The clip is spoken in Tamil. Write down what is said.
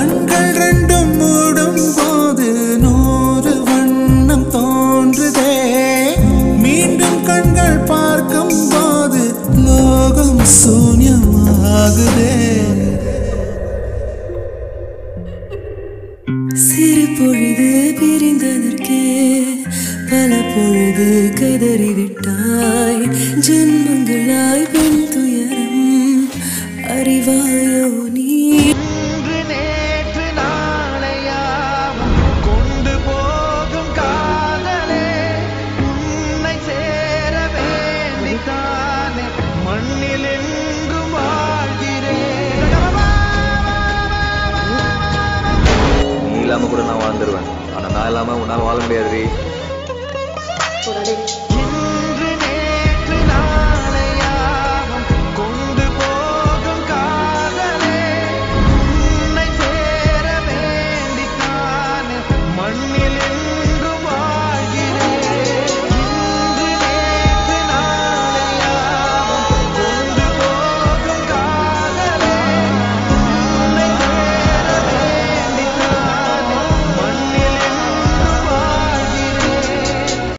கண்கள் ரெண்டும் மூடும் போது நூறு வண்ணம் தோன்றுதே மீண்டும் கண்கள் பார்க்கும் போது லோகம் சூன்யமாகுதே சிறு பொழுது பிரிந்ததற்கே பல பொழுது கதறிவிட்டாய் ஜென்மங்களாய் பெண் துயரம் அறிவாயோ நீ இன்று நேற்று நாளையாவும் கொண்டு போகும் காதலே உன்னை சேர வேண்டித்தானே மண்ணில் எங்கும் வாழ்கிறேன் நீ இல்லாம கூட நான் வாழ்ந்துருவேன் ஆனா நான் இல்லாம உன்னால வாழ முடியாது போடா டேய்.